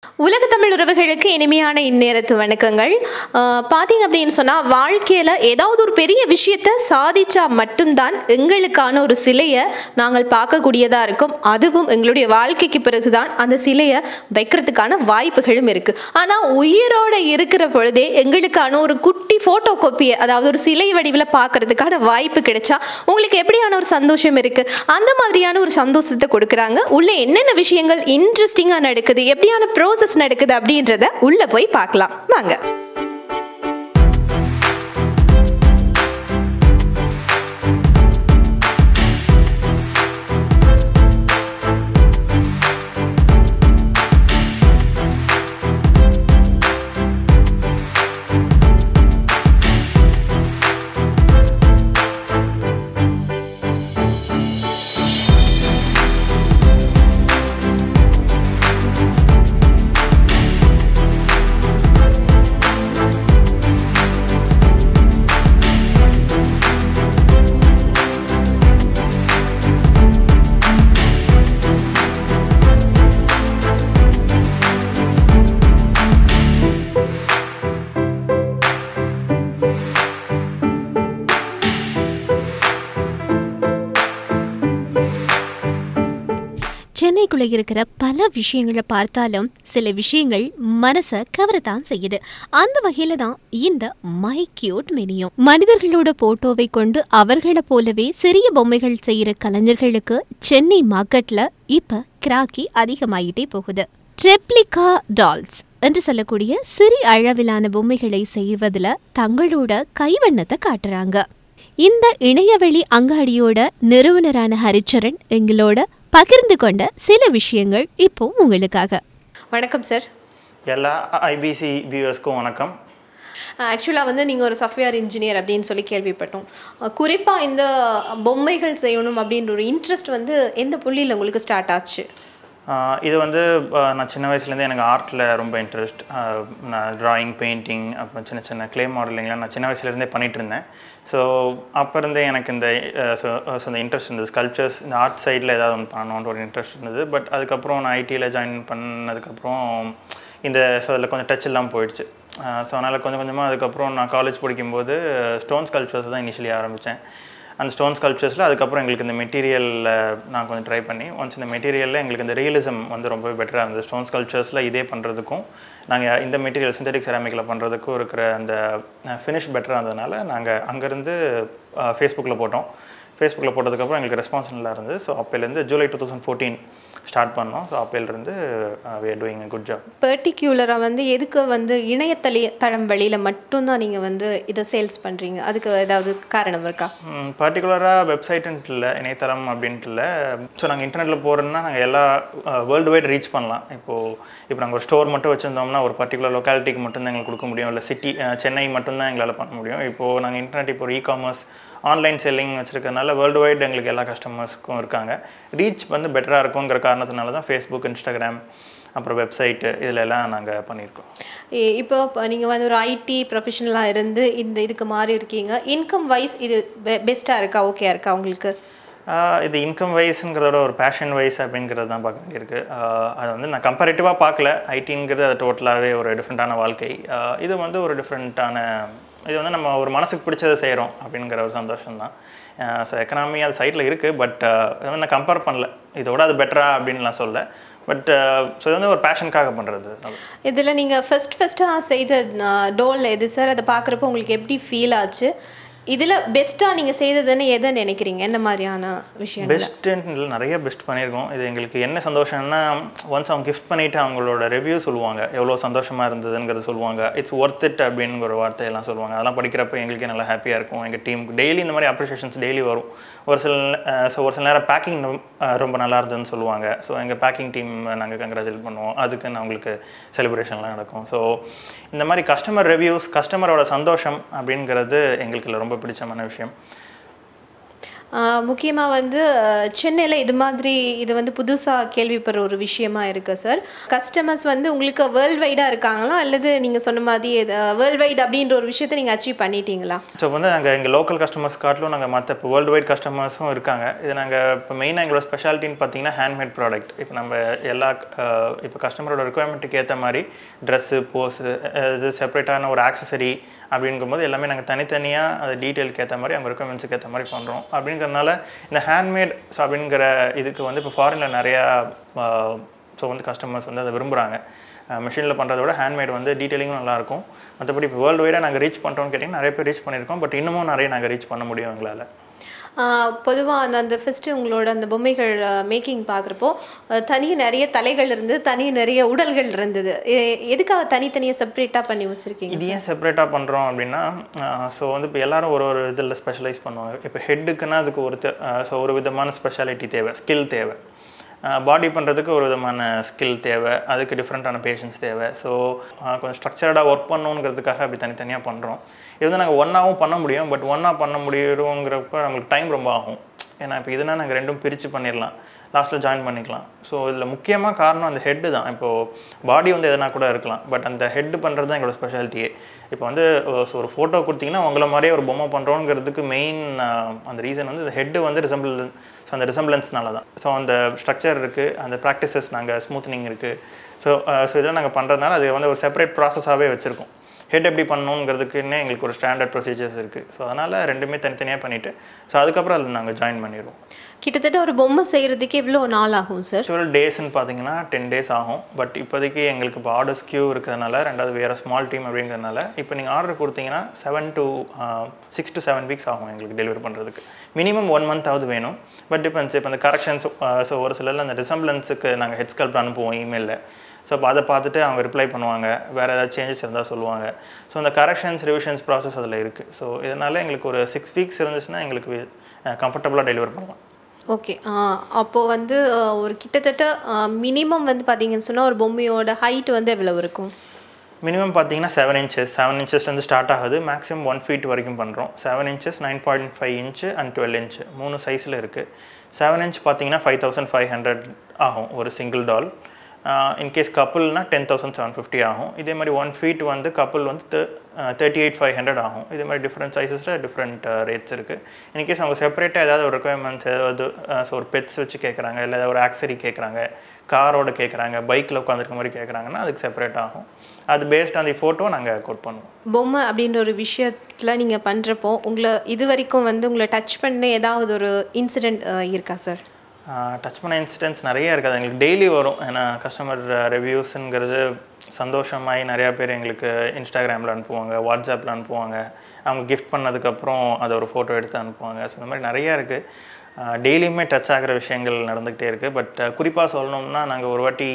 உலக தமிழ் உறவுகளுக்கு இனிமையான இந்நேரத்து வணக்கங்கள் அஹ், பார்த்தீங்க அப்படின்னு சொன்னால் வாழ்க்கையில் ஏதாவது ஒரு பெரிய விஷயத்தை சாதிச்சா மட்டும்தான் எங்களுக்கான ஒரு சிலையை நாங்கள் பார்க்கக்கூடியதாக இருக்கும் அதுவும் எங்களுடைய வாழ்க்கைக்கு பிறகுதான் அந்த சிலையை வைக்கிறதுக்கான வாய்ப்புகளும் இருக்குது ஆனால் உயிரோடு இருக்கிற பொழுதே எங்களுக்கான ஒரு குட்டி ஃபோட்டோ காப்பியை அதாவது ஒரு சிலை வடிவில் பார்க்கறதுக்கான வாய்ப்பு கிடைச்சா உங்களுக்கு எப்படியான ஒரு சந்தோஷம் இருக்குது அந்த மாதிரியான ஒரு சந்தோஷத்தை கொடுக்குறாங்க உள்ள என்னென்ன விஷயங்கள் இன்ட்ரெஸ்டிங்காக நடக்குது எப்படியான ப்ரோசஸ் நடக்குது அப்படின்றத உள்ள போய் பார்க்கலாம் வாங்க சென்னைக்குள்ள இருக்கிற பல விஷயங்களை பார்த்தாலும் சில விஷயங்கள் மனசை கவரத்தான் செய்யுது அந்த வகையில தான் இந்த மை கியூட் மெனியும் மனிதர்களோட போட்டோவை கொண்டு அவர்களை போலவே சிறிய பொம்மைகள் செய்யற கலைஞர்களுக்கு சென்னை மார்க்கெட்ல இப்ப கிராக்கி அதிகமாயிட்டே போகுது ட்ரெப்ளிகா டால்ஸ் என்று சொல்லக்கூடிய சிறிய அளவிலான பொம்மைகளை செய்வதுல தங்களோட கைவண்ணத்தை காட்டுறாங்க இந்த இணையவழி அங்காடியோட நிறுவனரான ஹரிச்சரன் எங்களோட பகிர்ந்து கொண்ட சில விஷயங்கள் இப்போ உங்களுக்காக வணக்கம் சார் எல்லா ஐபிசி வியூவர்ஸ்க்கும் வணக்கம் ஆக்சுவலாக வந்து நீங்கள் ஒரு சாஃப்ட்வேர் இன்ஜினியர் அப்படின்னு சொல்லி கேள்விப்பட்டோம் குறிப்பாக இந்த பொம்மைகள் செய்யணும் அப்படின்ற ஒரு இன்ட்ரெஸ்ட் வந்து எந்த புள்ளியில் உங்களுக்கு ஸ்டார்ட் ஆச்சு ஆஹ் இது வந்து ஆஹ் நான் சின்ன வயசுலேருந்தே எனக்கு ஆர்ட்டில் ரொம்ப இன்ட்ரெஸ்ட் நான் ட்ராயிங் பெயிண்டிங் அப்புறம் சின்ன சின்ன க்ளே மாடலிங்லாம் நான் சின்ன வயசுலேருந்தே பண்ணிட்டு இருந்தேன் ஸோ அப்போ இருந்தே எனக்கு இந்த ஸோ இந்த இன்ட்ரெஸ்ட் இருந்தது ஸ்கல்ப்சர்ஸ் இந்த ஆர்ட் சைடில் ஏதாவது ஒன்று பண்ணணுன்ற ஒரு இன்ட்ரெஸ்ட் இருந்தது பட் அதுக்கப்புறம் நான் ஐடியில் ஜாயின் பண்ணதுக்கப்புறம் இந்த ஸோ அதில் கொஞ்சம் டச் இல்லாமல் போயிடுச்சு ஸோ அதனால் கொஞ்சம் கொஞ்சமாக அதுக்கப்புறம் நான் காலேஜ் படிக்கும்போது ஸ்டோன் ஸ்கல்ப்சர்ஸ் தான் இனிஷியலி ஆரம்பித்தேன் அந்த ஸ்டோன் ஸ்கல்ப்சர்ஸில் அதுக்கப்புறம் எங்களுக்கு இந்த மெட்டீரியலில் நான் கொஞ்சம் ட்ரை பண்ணி ஒன்ஸ் இந்த மெட்டீரியலில் எங்களுக்கு இந்த ரியலிசம் வந்து ரொம்பவே பெட்டராக இருந்தது ஸ்டோன் ஸ்கல்ப்சர்ஸில் இதே பண்ணுறதுக்கும் நாங்கள் இந்த மெட்டீரியல் சிந்தட்டிக் செராமிக்கில் பண்ணுறதுக்கும் இருக்கிற அந்த ஃபினிஷ் பெட்டராக இருந்ததுனால நாங்கள் அங்கேருந்து ஃபேஸ்புக்கில் போட்டோம் ஃபேஸ்புக்கில் போட்டதுக்கப்புறம் எங்களுக்கு ரெஸ்பான்ஸ் நல்லா இருந்தது ஸோ அப்போலேருந்து July two thousand fourteen start பண்ணோம் ஸோ அப்போலேருந்து we are doing a good job பர்டிகுலராக வந்து எதுக்கு வந்து இணையத்தளி தளம் வழியில் மட்டும்தான் நீங்கள் வந்து இதை சேல்ஸ் பண்ணுறீங்க அதுக்கு ஏதாவது காரணம் இருக்கா பர்டிகுலராக வெப்சைட்டுன்ட்டு இல்லை இணையதளம் அப்படின்ட்டு இல்லை ஸோ நாங்கள் இன்டர்நெட்டில் போகிறோன்னா நாங்கள் எல்லா வேர்ல்டு வைட் ரீச் பண்ணலாம் இப்போது இப்போ நாங்கள் ஒரு ஸ்டோர் மட்டும் வச்சுருந்தோம்னா ஒரு பர்டிகுலர் லொக்காலிட்டிக்கு மட்டும்தான் எங்களுக்கு கொடுக்க முடியும் இல்லை சிட்டி சென்னை மட்டும்தான் எங்களால் பண்ண முடியும் இப்போது நாங்கள் இன்டர்நெட் இப்போ இ காமர்ஸ் ஆன்லைன் செல்லிங் வச்சுருக்கறனால வேர்ல்டு வைட் எங்களுக்கு எல்லா கஸ்டமர்ஸ்க்கும் இருக்காங்க ரீச் வந்து பெட்டராக இருக்குங்கிற காரணத்தினால தான் ஃபேஸ்புக் இன்ஸ்டாகிராம் அப்புறம் வெப்சைட்டு இதில் எல்லாம் நாங்கள் பண்ணியிருக்கோம் இ- இப்போ நீங்கள் வந்து ஒரு ஐடி ப்ரொஃபஷனலாக இருந்து இந்த இதுக்கு மாறி இருக்கீங்க இன்கம் வைஸ் இது பெஸ்ட்டாக இருக்கா ஓகே இருக்கா உங்களுக்கு ஆஹ் இது இன்கம் வைஸுங்கிறதோட ஒரு பேஷன் வைஸ் அப்படிங்கிறது தான் பார்க்க வேண்டியிருக்கு ஆஹ் அது வந்து நான் கம்பேரிட்டிவாக பார்க்கல ஐடிங்கிறது அது டோட்டலாகவே ஒரு டிஃப்ரெண்ட்டான வாழ்க்கை ஆஹ் இது வந்து ஒரு டிஃப்ரெண்ட்டான இது வந்து நம்ம ஒரு மனசுக்கு பிடிச்சதை செய்கிறோம் அப்படிங்கிற ஒரு சந்தோஷம் தான் ஸோ எக்கனாமி அது சைடில் இருக்குது பட் இது வந்து நான் கம்பேர் பண்ணல இதோட அது பெட்டரா அப்படின்லாம் சொல்ல பட் ஸோ இது வந்து ஒரு பேஷனுக்காக பண்ணுறது இதில் நீங்கள் ஃபஸ்ட் ஃபஸ்ட்டாக செய்த டோல் எது சார் அதை பார்க்குறப்போ உங்களுக்கு எப்படி ஃபீல் ஆச்சு இதில் பெஸ்ட்டாக நீங்கள் செய்ததுன்னு எதை நினைக்கிறீங்க என்ன மாதிரியான விஷயங்கள் பெஸ்ட்டுன்னு நிறைய பெஸ்ட் பண்ணியிருக்கோம் இது எங்களுக்கு என்ன சந்தோஷம்னா ஒன்ஸ் அவங்க கிஃப்ட் பண்ணிவிட்டு அவங்களோட ரிவ்யூ சொல்லுவாங்க எவ்வளோ சந்தோஷமாக இருந்ததுங்கிறத சொல்லுவாங்க இட்ஸ் ஒர்த் இட் அப்படிங்கிற ஒரு வார்த்தையெல்லாம் சொல்லுவாங்க அதெல்லாம் படிக்கிறப்ப எங்களுக்கே நல்லா ஹாப்பியாக இருக்கும் எங்கள் டீமுக்கு டெய்லி இந்த மாதிரி அப்ரிஷியேஷன்ஸ் டெய்லி வரும் ஒரு சில ஸோ ஒரு சில நேரம் பேக்கிங் ரொம்ப நல்லா இருந்ததுன்னு சொல்லுவாங்க ஸோ எங்கள் பேக்கிங் டீம் நாங்கள் கங்க்ராச்சுலேட் பண்ணுவோம் அதுக்குன்னு அவங்களுக்கு செலிப்ரேஷன்லாம் நடக்கும் ஸோ இந்த மாதிரி கஸ்டமர் ரிவ்யூஸ் கஸ்டமரோட சந்தோஷம் அப்படிங்கிறது எங்களுக்கு இதுல ரொம்ப பிடிச்சமான விஷயம் முக்கியமாக வந்து சென்னையில் இது மாதிரி இது வந்து புதுசாக கேள்விப்படுற ஒரு விஷயமா இருக்குது சார் கஸ்டமர்ஸ் வந்து உங்களுக்கு வேர்ல்டு வைடாக இருக்காங்களா அல்லது நீங்கள் சொன்ன மாதிரி வேர்ல்டு வைட் அப்படின்ற ஒரு விஷயத்தை நீங்கள் அச்சீவ் பண்ணிட்டீங்களா ஸோ வந்து நாங்கள் எங்கள் லோக்கல் கஸ்டமர்ஸ் காட்டிலும் நாங்கள் மற்ற இப்போ வேர்ல்டு வைட் கஸ்டமர்ஸும் இருக்காங்க இது நாங்கள் இப்போ மெயினாக எங்களோட ஸ்பெஷாலிட்டின்னு பார்த்தீங்கன்னா ஹேண்ட்மேட் ப்ராடக்ட் இப்போ நம்ம எல்லா அஹ், இப்போ கஸ்டமரோட ரெக்குவயர்மெண்ட்டுக்கு ஏற்ற மாதிரி ட்ரெஸ்ஸு போஸு இது செப்பரேட்டான ஒரு ஆக்சசரி அப்படிங்கும்போது எல்லாமே நாங்கள் தனித்தனியாக அது டீட்டெயிலுக்கு ஏற்ற மாதிரி அவங்க ரெக்குவயர்மெண்ட்ஸுக்கு ஏற்ற மாதிரி பண்ணுறோம் அப்படிங்கிறனால இந்த ஹேண்ட்மேட் அப்படிங்கிற இதுக்கு வந்து இப்போ ஃபாரினில் நிறையா ஸோ வந்து கஸ்டமர்ஸ் வந்து அதை விரும்புகிறாங்க மிஷினில் பண்ணுறத விட ஹேண்ட்மேட் வந்து டீட்டெயிலிங்கும் நல்லாயிருக்கும் மற்றபடி இப்போ வேர்ல்டு வைடாக நாங்கள் ரீச் பண்ணுறோம்னு கேட்டிங்கன்னா நிறைய பேர் ரீச் பண்ணியிருக்கோம் பட் இன்னமும் நிறைய நாங்கள் ரீச் பண்ண முடியும் எங்களால் பொதுவாக அந்த அந்த ஃபஸ்ட்டு உங்களோட அந்த பொம்மைகள் மேக்கிங் பார்க்குறப்போ தனி நிறைய தலைகள் இருந்து தனி நிறைய உடல்கள் இருந்தது எ- எதுக்காக தனித்தனியாக செப்பரேட்டாக பண்ணி வச்சுருக்கீங்க இது ஏன் செப்பரேட்டாக பண்ணுறோம் அப்படின்னா ஸோ வந்து இப்போ எல்லாரும் ஒரு ஒரு இதில் ஸ்பெஷலைஸ் பண்ணுவாங்க இப்போ ஹெட்டுக்குன்னா அதுக்கு ஒரு ஸோ ஒரு விதமான ஸ்பெஷாலிட்டி தேவை ஸ்கில் தேவை பாடி பண்ணுறதுக்கு ஒரு விதமான ஸ்கில் தேவை அதுக்கு டிஃப்ரெண்ட்டான பேஷன்ஸ் தேவை ஸோ கொஞ்சம் ஸ்ட்ரக்சர்டாக ஒர்க் பண்ணணுங்கிறதுக்காக அப்படி தனித்தனியாக பண்ணுறோம் இது வந்து நாங்கள் ஒன்றாவும் பண்ண முடியும் பட் ஒன்றா பண்ண முடியுங்கிறப்ப நம்மளுக்கு டைம் ரொம்ப ஆகும் ஏன்னா இப்போ இதுனா நாங்கள் ரெண்டும் பிரித்து பண்ணிடலாம் லாஸ்ட்டில் ஜாயின் பண்ணிக்கலாம் ஸோ இதில் முக்கியமாக காரணம் அந்த ஹெட்டு தான் இப்போது பாடி வந்து எதனா கூட இருக்கலாம் பட் அந்த ஹெட் பண்ணுறது தான் எங்களோட ஸ்பெஷாலிட்டியே இப்போ வந்து அஹ், so ஒரு ஃபோட்டோ கொடுத்தீங்கன்னா உங்களை மாதிரியே ஒரு பொம்மை பண்ணுறோங்கிறதுக்கு மெயின் அந்த ரீசன் வந்து இந்த ஹெட்டு வந்து ரிசம்பிள் ஸோ அந்த ரிசம்பிளன்ஸ்னால தான் ஸோ அந்த ஸ்ட்ரக்சர் இருக்குது அந்த ப்ராக்டிசஸ் நாங்கள் ஸ்மூத்னிங் இருக்குது ஸோ ஸோ இதெல்லாம் நாங்கள் பண்ணுறதுனால அது வந்து ஒரு செப்பரேட் ப்ராசஸாகவே வச்சுருக்கோம் ஹெட் எப்படி பண்ணணுங்கிறதுக்குன்னே எங்களுக்கு ஒரு ஸ்டாண்டர்ட் ப்ரொசீஜர்ஸ் இருக்குது ஸோ அதனால் ரெண்டுமே தனித்தனியாக பண்ணிவிட்டு ஸோ அதுக்கப்புறம் அதில் நாங்கள் ஜாயின் பண்ணிடுவோம் கிட்டத்தட்ட ஒரு பொம்மை செய்கிறதுக்கு எவ்வளோ நாள் ஆகும் சார் டுவெல் டேஸ்ன்னு பார்த்தீங்கன்னா டென் டேஸ் ஆகும் பட் இப்போதைக்கு எங்களுக்கு இப்போ ஆர்டர்ஸ் கியூ இருக்கிறதுனால ரெண்டாவது வேறு ஸ்மால் டீம் அப்படிங்கிறதுனால இப்போ நீங்கள் ஆர்டர் கொடுத்தீங்கன்னா seven to six to seven weeks ஆகும் எங்களுக்கு டெலிவரி பண்ணுறதுக்கு மினிமம் ஒன் மந்த்தாவது வேணும் பட் டிபெண்ட்ஸ் இப்போ அந்த கரெக்ஷன்ஸ் ஸோ ஒரு சிலரில் அந்த ரிசம்பிளன்ஸுக்கு நாங்கள் ஹெட் ஸ்கல்ப் அனுப்புவோம் இமெயிலில் ஸோ அப்போ அதை பார்த்துட்டு அவங்க ரிப்ளை பண்ணுவாங்க வேறு ஏதாவது சேஞ்சஸ் இருந்தால் சொல்லுவாங்க ஸோ அந்த கரெக்ஷன்ஸ் ரிவிஷன்ஸ் ப்ராசஸ் அதில் இருக்குது ஸோ இதனால் எங்களுக்கு ஒரு சிக்ஸ் வீக்ஸ் இருந்துச்சுன்னா எங்களுக்கு கம்ஃபர்டபுளாக டெலிவர் பண்ணலாம் ஓகே அப்போது வந்து அஹ், ஒரு கிட்டத்தட்ட மினிமம் வந்து பார்த்தீங்கன்னு சொன்னால் ஒரு பொம்மையோட ஹைட் வந்து எவ்வளோ இருக்கும் மினிமம் பார்த்தீங்கன்னா செவன் இன்ச்சஸ் செவன் இன்ச்சஸ்லேருந்து ஸ்டார்ட் ஆகுது மேக்ஸிமம் ஒன் ஃபீட் வரைக்கும் பண்ணுறோம் seven inches nine point five inch and twelve inch மூணு சைஸில் இருக்குது செவன் இன்ச் பார்த்தீங்கன்னா ஃபைவ் தௌசண்ட் ஃபைவ் ஹண்ட்ரட் ஆகும் ஒரு சிங்கிள் டால் இன்கேஸ் கப்புள்னா டென் தௌசண்ட் செவன் ஃபிஃப்டி ஆகும் இதே மாதிரி ஒன் ஃபீட் வந்து கப்புள் வந்து தேர்ட்டி எயிட் ஃபைவ் ஹண்ட்ரட் ஆகும் இதே மாதிரி டிஃப்ரெண்ட் சைஸஸில் டிஃப்ரெண்ட் ரேட்ஸ் இருக்குது இன்கேஸ் அவங்க செப்பரேட்டாக ஏதாவது ஒரு ரெக்குவயர்மெண்ட்ஸ் ஏதாவது ஸோ ஒரு பெட்ஸ் வச்சு கேட்குறாங்க இல்லை ஏதாவது ஒரு ஆக்சரி கேட்குறாங்க காரோட கேட்குறாங்க பைக்கில் உட்காந்துருக்க மாதிரி கேட்குறாங்கன்னா அதுக்கு செப்பரேட் ஆகும் அது பேஸ்ட் அந்த ஃபோட்டோ நாங்கள் கோட் பண்ணுவோம் பொம்மை அப்படின்ற ஒரு விஷயத்தில் நீங்கள் பண்ணுறப்போ உங்களை இது வரைக்கும் வந்து உங்களை டச் பண்ண ஏதாவது ஒரு இன்சிடெண்ட் இருக்கா சார் டச் பண்ண இன்சிடென்ட்ஸ் நிறைய இருக்குது அது எங்களுக்கு டெய்லி வரும் ஏன்னா கஸ்டமர் ரிவ்யூஸுங்கிறது சந்தோஷமாகி நிறையா பேர் எங்களுக்கு இன்ஸ்டாகிராமில் அனுப்புவாங்க வாட்ஸ்அப்பில் அனுப்புவாங்க அவங்க கிஃப்ட் பண்ணதுக்கப்புறம் அதை ஒரு ஃபோட்டோ எடுத்து அனுப்புவாங்க ஸோ இந்த மாதிரி நிறையா இருக்குது டெய்லியுமே டச் ஆகிற விஷயங்கள் நடந்துக்கிட்டே இருக்குது பட் குறிப்பாக சொல்லணும்னா நாங்கள் ஒரு வாட்டி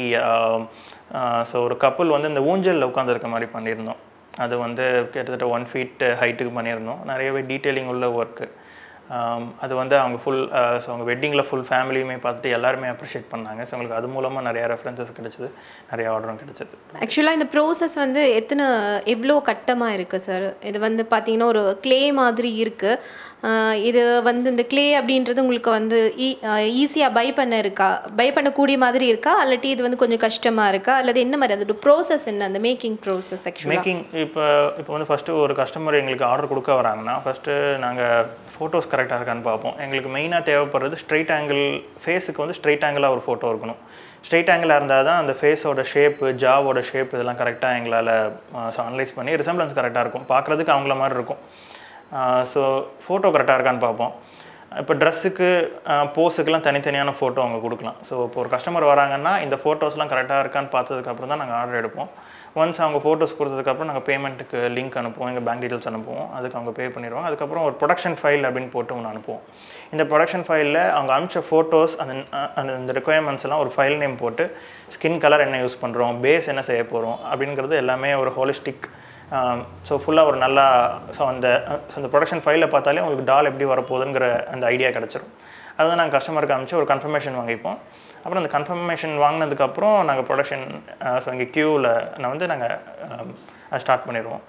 ஸோ ஒரு கப்பல் வந்து இந்த ஊஞ்சலில் உட்காந்துருக்க மாதிரி பண்ணியிருந்தோம் அது வந்து கிட்டத்தட்ட ஒன் ஃபீட் ஹைட்டுக்கு பண்ணியிருந்தோம் நிறையவே டீட்டெயிலிங் உள்ள ஒர்க்கு ஆம், அது வந்து அவங்க ஃபுல் ஸோ அவங்க வெட்டிங்கில் ஃபுல் ஃபேமிலியுமே பார்த்துட்டு எல்லாருமே அப்ரிஷியேட் பண்ணாங்க ஸோ உங்களுக்கு அது மூலமாக நிறைய ரெஃபரன்சஸ் கிடைச்சது நிறைய ஆர்டரும் கிடைச்சது ஆக்சுவலாக இந்த ப்ரோசஸ் வந்து எத்தனை எவ்வளோ கட்டமாக இருக்குது சார் இது வந்து பார்த்தீங்கன்னா ஒரு க்ளே மாதிரி இருக்குது இது வந்து இந்த க்ளே அப்படின்றது உங்களுக்கு வந்து ஈஸியாக பை பண்ண இருக்கா பை பண்ணக்கூடிய மாதிரி இருக்கா இல்லாட்டி இது வந்து கொஞ்சம் கஷ்டமாக இருக்கா அல்லது என்ன மாதிரி அதோட ப்ரோசஸ் என்ன அந்த மேக்கிங் ப்ரோசஸ் ஆக்சுவலாக மேக்கிங் இப்போ இப்போ வந்து ஃபஸ்ட்டு ஒரு கஸ்டமர் எங்களுக்கு ஆர்டர் கொடுக்க வராங்கன்னா ஃபஸ்ட்டு நாங்கள் ஃபோட்டோஸ் கரெக்டாக இருக்கான்னு பார்ப்போம் எங்களுக்கு மெயினாக தேவைப்படுறது ஸ்ட்ரைட் ஆங்கிள் ஃபேஸுக்கு வந்து ஸ்ட்ரைட் ஆங்கிளாக ஒரு ஃபோட்டோ இருக்கணும் ஸ்ட்ரைட் ஆங்கிளாக இருந்தால் தான் அந்த ஃபேஸோட ஷேப்பு ஜாவோட ஷேப் இதெல்லாம் கரெக்டாக எங்களால் அனலைஸ் பண்ணி ரிசம்பிளன்ஸ் கரெக்டாக இருக்கும் பார்க்குறதுக்கு அவங்கள மாதிரி இருக்கும் ஸோ ஃபோட்டோ கரெக்டாக இருக்கான்னு பார்ப்போம் இப்போ ட்ரெஸ்ஸுக்கு போஸுக்கெல்லாம் தனித்தனியான ஃபோட்டோ அவங்க கொடுக்கலாம் ஸோ இப்போ ஒரு கஸ்டமர் வராங்கன்னா இந்த ஃபோட்டோஸ்லாம் கரெக்டாக இருக்கான்னு பார்த்ததுக்கப்புறம் தான் நாங்கள் ஆர்டர் எடுப்போம் ஒன்ஸ் அவங்க ஃபோட்டோஸ் கொடுத்ததுக்கப்புறம் நாங்கள் பேமெண்ட்டுக்கு லிங்க் அனுப்புவோம் எங்கள் பேங்க் டீட்டெயில்ஸ் அனுப்புவோம் அதுக்கு அவங்க பே பண்ணிடுவாங்க அதுக்கப்புறம் ஒரு ப்ரொடக்ஷன் ஃபைல் அப்படின்னு போட்டு ஒன்று அனுப்புவோம் இந்த ப்ரொடக்ஷன் ஃபைலில் அவங்க அனுப்பிச்ச ஃபோட்டோஸ் அந்த அந்த இந்த ரெக்குயர்மெண்ட்ஸ் எல்லாம் ஒரு ஃபைல் நேம் போட்டு ஸ்கின் கலர் என்ன யூஸ் பண்ணுறோம் பேஸ் என்ன செய்ய போகிறோம் அப்படிங்கிறது எல்லாமே ஒரு ஹோலிஸ்டிக் ஸோ ஃபுல்லாக ஒரு நல்லா ஸோ அந்த ஸோ அந்த ப்ரொடக்ஷன் ஃபைலில் பார்த்தாலே உங்களுக்கு டால் எப்படி வரப்போகுதுங்கிற அந்த ஐடியா கிடச்சிரும் அது வந்து நாங்கள் கஸ்டமருக்கு அனுப்பிச்சு ஒரு கன்ஃபர்மேஷன் வாங்கிப்போம் அப்புறம் அந்த கன்ஃபர்மேஷன் வாங்கினதுக்கப்புறம் நாங்கள் ப்ரொடக்ஷன் ஸோ இங்கே க்யூவில் நான் வந்து நாங்கள் ஸ்டார்ட் பண்ணிடுவோம்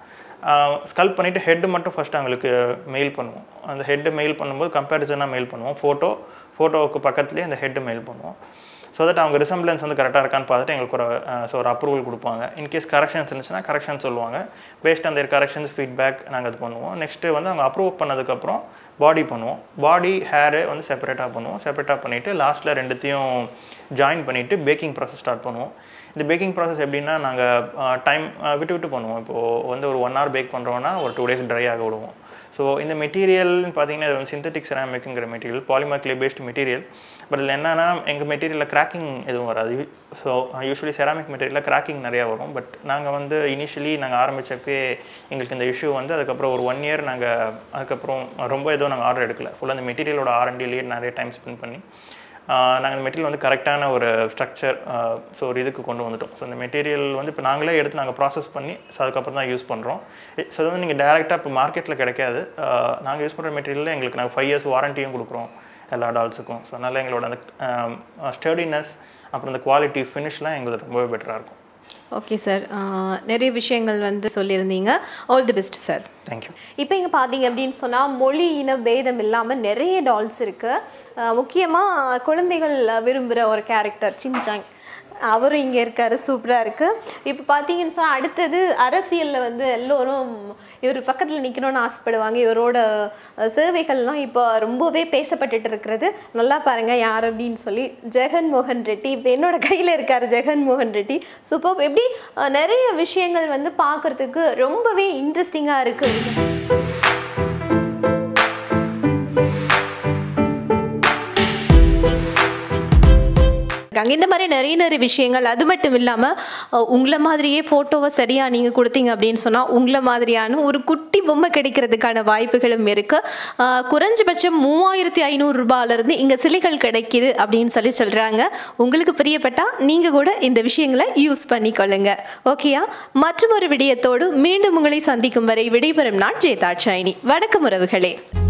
ஸ்கல்ப் பண்ணிவிட்டு ஹெட் மட்டும் ஃபஸ்ட்டு அவங்களுக்கு மெயில் பண்ணுவோம் அந்த ஹெட்டு மெயில் பண்ணும்போது கம்பேரிசனாக மெயில் பண்ணுவோம் ஃபோட்டோ ஃபோட்டோவுக்கு பக்கத்துலேயே அந்த ஹெட்டு மெயில் பண்ணுவோம் ஸோ தட் அவங்க ரிசம்பிளன்ஸ் வந்து கரெக்டாக இருக்கான்னு பார்த்துட்டு எங்களுக்கு ஒரு ஸோ ஒரு அப்ரூவல் கொடுப்பாங்க இன்கேஸ் கரெக்ஷன்ஸ் இருந்துச்சுன்னா கரெக்ஷன் சொல்லுவாங்க பேஸ்ட் அந்த கரெக்ஷன்ஸ் ஃபீட்பேக் நாங்கள் இது பண்ணுவோம் நெக்ஸ்ட்டு வந்து அவங்க அப்ரூவ் பண்ணதுக்கப்புறம் பாடி பண்ணுவோம் பாடி ஹேரு வந்து செப்பரேட்டாக பண்ணுவோம் செப்பரேட்டாக பண்ணிவிட்டு லாஸ்ட்டில் ரெண்டுத்தையும் ஜாயின் பண்ணிவிட்டு பேக்கிங் ப்ராசஸ் ஸ்டார்ட் பண்ணுவோம் இந்த பேக்கிங் ப்ராசஸ் எப்படின்னா நாங்கள் டைம் விட்டு விட்டு பண்ணுவோம் இப்போது வந்து ஒரு ஒன் ஹவர் பேக் பண்ணுறோன்னா ஒரு டூ டேஸ் ட்ரை ஆக விடுவோம் ஸோ இந்த மெட்டீரியல்னு பார்த்தீங்கன்னா இது வந்து சிந்தட்டிக் செராமிக்ங்கிற material polymer clay paste material but இதில் என்னன்னா எங்கள் மெட்டீரியலில் கிராக்கிங் எதுவும் வராது ஸோ யூஸ்வலி செராமிக் மெட்டீரியலில் கிராக்கிங் நிறையா வரும் பட் நாங்கள் வந்து இனிஷியலி நாங்கள் ஆரம்பித்தப்பே எங்களுக்கு இந்த இஷ்யூ வந்து அதுக்கப்புறம் ஒரு ஒன் இயர் நாங்கள் அதுக்கப்புறம் ரொம்ப எதுவும் நாங்கள் ஆர்டர் எடுக்கல ஃபுல்லாக அந்த மெட்டீரியலோட ஆர்என்டிலேயே நிறைய டைம் ஸ்பெண்ட் பண்ணி நாங்கள் இந்த மெட்டீரியல் வந்து கரெக்டான ஒரு ஸ்ட்ரக்சர் ஸோ ஒரு இதுக்கு கொண்டு வந்துட்டோம் ஸோ இந்த மெட்டீரியல் வந்து இப்போ நாங்களே எடுத்து நாங்கள் ப்ராசஸ் பண்ணி ஸோ அதுக்கப்புறம் தான் யூஸ் பண்ணுறோம் ஸோ அது வந்து நீங்கள் டேரெக்டாக இப்போ மார்க்கெட்டில் கிடைக்காது நாங்கள் யூஸ் பண்ணுற மெட்டீரியலில் எங்களுக்கு நாங்கள் ஃபைவ் இயர்ஸ் வாரண்டியும் கொடுக்குறோம் எல்லா டால்ஸுக்கும் ஸோ அதனால் எங்களோட அந்த ஸ்டடினஸ் அப்புறம் அந்த குவாலிட்டி ஃபினிஷ்லாம் எங்களுக்கு ரொம்பவே பெட்டராக இருக்கும் ஓகே சார் நிறைய விஷயங்கள் வந்து சொல்லியிருந்தீங்க all the best sir thank you இப்போ இங்கே பார்த்தீங்க அப்படின்னு சொன்னால் மொழி இன பேதம் இல்லாமல் நிறைய டால்ஸ் இருக்குது முக்கியமாக குழந்தைகள் விரும்புகிற ஒரு கேரக்டர் சின்சாங் அவரும் இங்கே இருக்காரு சூப்பராக இருக்குது இப்போ பார்த்தீங்கன்னு சொன்னால் அடுத்தது அரசியலில் வந்து எல்லோரும் இவர் பக்கத்தில் நிற்கணும்னு ஆசைப்படுவாங்க இவரோட அஹ், சேவைகள்லாம் இப்போ ரொம்பவே பேசப்பட்டுட்டு இருக்கிறது நல்லா பாருங்கள் யார் அப்படின்னு சொல்லி ஜெகன் மோகன் ரெட்டி இப்போ என்னோட கையில் இருக்கார் ஜெகன் மோகன் ரெட்டி சூப்பர் எப்படி அஹ், நிறைய விஷயங்கள் வந்து பார்க்குறதுக்கு ரொம்பவே இன்ட்ரெஸ்டிங்காக இருக்குது இருக்காங்க இந்த மாதிரி நிறைய நிறைய விஷயங்கள் அது மட்டும் இல்லாமல் உங்களை மாதிரியே ஃபோட்டோவை சரியாக நீங்கள் கொடுத்தீங்க அப்படின்னு சொன்னால் உங்களை மாதிரியான ஒரு குட்டி பொம்மை கிடைக்கிறதுக்கான வாய்ப்புகளும் இருக்குது குறைஞ்சபட்சம் மூவாயிரத்தி ஐநூறு ரூபாயிலிருந்து இங்கே சிலைகள் கிடைக்குது அப்படின்னு சொல்லி சொல்கிறாங்க உங்களுக்கு பிரியப்பட்டால் நீங்கள் கூட இந்த விஷயங்களை யூஸ் பண்ணிக்கொள்ளுங்க ஓகேயா மற்றும் ஒரு விடயத்தோடு மீண்டும் உங்களை சந்திக்கும் வரை விடைபெறும் நான் ஜெயதாட்சாயினி வணக்கம் உறவுகளே